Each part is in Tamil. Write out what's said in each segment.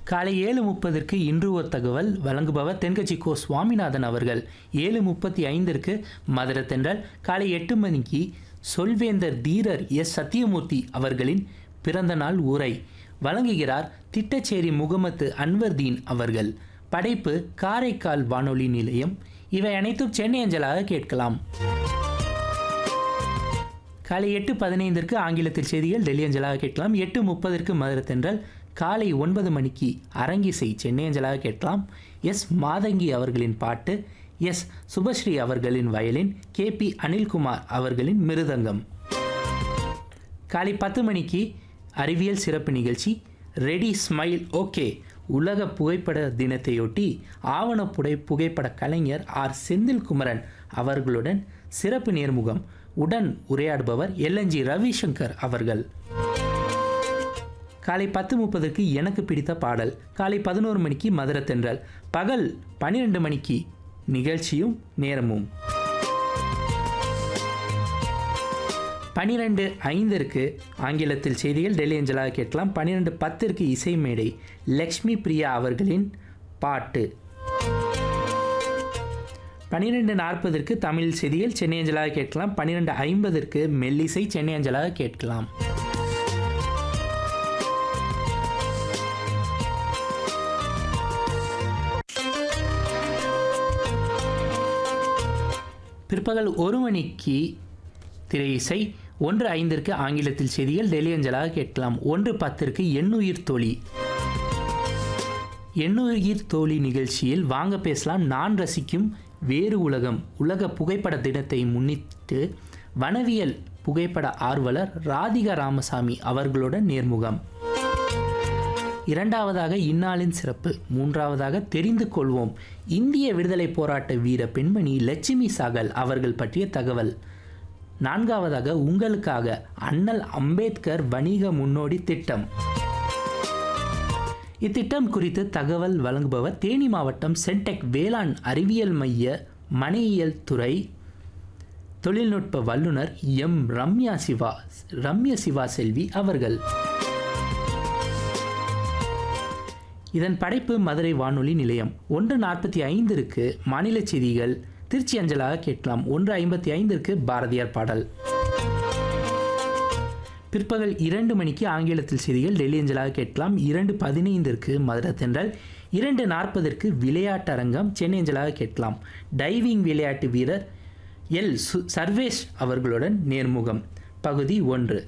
காலை ஏழு முப்பதற்கு இன்று ஒரு தகவல் வழங்குபவர் தென்கட்சி கோ சுவாமிநாதன் அவர்கள் ஏழு முப்பத்தி ஐந்திற்கு மதுர தென்றல் காலை எட்டு மணிக்கு சொல்வேந்தர் தீரர் எஸ் சத்தியமூர்த்தி அவர்களின் பிறந்த நாள் உரை வழங்குகிறார் திட்டச்சேரி முகமது அன்வர்தீன் அவர்கள் படைப்பு காரைக்கால் வானொலி நிலையம் இவை அனைத்தும் சென்னை அஞ்சலாக கேட்கலாம் காலை எட்டு பதினைந்திற்கு ஆங்கிலத்தில் செய்திகள் டெல்லி அஞ்சலாக கேட்கலாம் எட்டு முப்பதற்கு மதுரை தென்றல் காலை ஒன்பது மணிக்கு அரங்கிசை சென்னை அஞ்சலாக கேட்கலாம் எஸ் மாதங்கி அவர்களின் பாட்டு எஸ் சுபஸ்ரீ அவர்களின் வயலின் கே பி அனில்குமார் அவர்களின் மிருதங்கம் காலை பத்து மணிக்கு அறிவியல் சிறப்பு நிகழ்ச்சி ரெடி ஸ்மைல் ஓகே உலக புகைப்பட தினத்தையொட்டி ஆவண புடை புகைப்பட கலைஞர் ஆர் செந்தில்குமரன் அவர்களுடன் சிறப்பு நேர்முகம் உடன் உரையாடுபவர் எல்என்ஜி ரவிசங்கர் அவர்கள் காலை பத்து முப்பதுக்கு எனக்கு பிடித்த பாடல் காலை பதினோரு மணிக்கு மதுரை தென்றல் பகல் பன்னிரெண்டு மணிக்கு நிகழ்ச்சியும் நேரமும் பனிரெண்டு ஐந்திற்கு ஆங்கிலத்தில் செய்திகள் டெல்லி அஞ்சலாக கேட்கலாம் பன்னிரெண்டு பத்திற்கு இசை மேடை லக்ஷ்மி பிரியா அவர்களின் பாட்டு பன்னிரெண்டு நாற்பதற்கு தமிழ் செய்திகள் சென்னை அஞ்சலாக கேட்கலாம் பன்னிரெண்டு ஐம்பதற்கு மெல்லிசை சென்னை அஞ்சலாக கேட்கலாம் பிற்பகல் ஒரு மணிக்கு திரை இசை ஒன்று ஐந்திற்கு ஆங்கிலத்தில் செய்திகள் டெல்லி அஞ்சலாக கேட்கலாம் ஒன்று பத்திற்கு எண்ணுயிர் தோழி எண்ணுயிர் தோழி நிகழ்ச்சியில் வாங்க பேசலாம் நான் ரசிக்கும் வேறு உலகம் உலக புகைப்பட தினத்தை முன்னிட்டு வனவியல் புகைப்பட ஆர்வலர் ராதிகா ராமசாமி அவர்களுடன் நேர்முகம் இரண்டாவதாக இந்நாளின் சிறப்பு மூன்றாவதாக தெரிந்து கொள்வோம் இந்திய விடுதலை போராட்ட வீர பெண்மணி லட்சுமி சாகல் அவர்கள் பற்றிய தகவல் நான்காவதாக உங்களுக்காக அண்ணல் அம்பேத்கர் வணிக முன்னோடி திட்டம் இத்திட்டம் குறித்து தகவல் வழங்குபவர் தேனி மாவட்டம் சென்டெக் வேளாண் அறிவியல் மைய மனையியல் துறை தொழில்நுட்ப வல்லுநர் எம் ரம்யா சிவா ரம்ய சிவா செல்வி அவர்கள் இதன் படைப்பு மதுரை வானொலி நிலையம் ஒன்று நாற்பத்தி ஐந்திற்கு மாநில செய்திகள் திருச்சி அஞ்சலாக கேட்கலாம் ஒன்று ஐம்பத்தி ஐந்திற்கு பாரதியார் பாடல் பிற்பகல் இரண்டு மணிக்கு ஆங்கிலத்தில் செய்திகள் டெல்லி அஞ்சலாக கேட்கலாம் இரண்டு பதினைந்திற்கு மதுரை தென்றல் இரண்டு நாற்பதற்கு விளையாட்டரங்கம் சென்னை அஞ்சலாக கேட்கலாம் டைவிங் விளையாட்டு வீரர் எல் சு சர்வேஷ் அவர்களுடன் நேர்முகம் பகுதி ஒன்று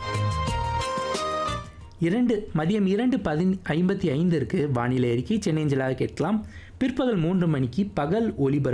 இரண்டு மதியம் இரண்டு பதி ஐம்பத்தி ஐந்திற்கு வானிலை அறிக்கை சென்னை அஞ்சலாக கேட்கலாம் பிற்பகல் மூன்று மணிக்கு பகல் ஒலிபரப்பு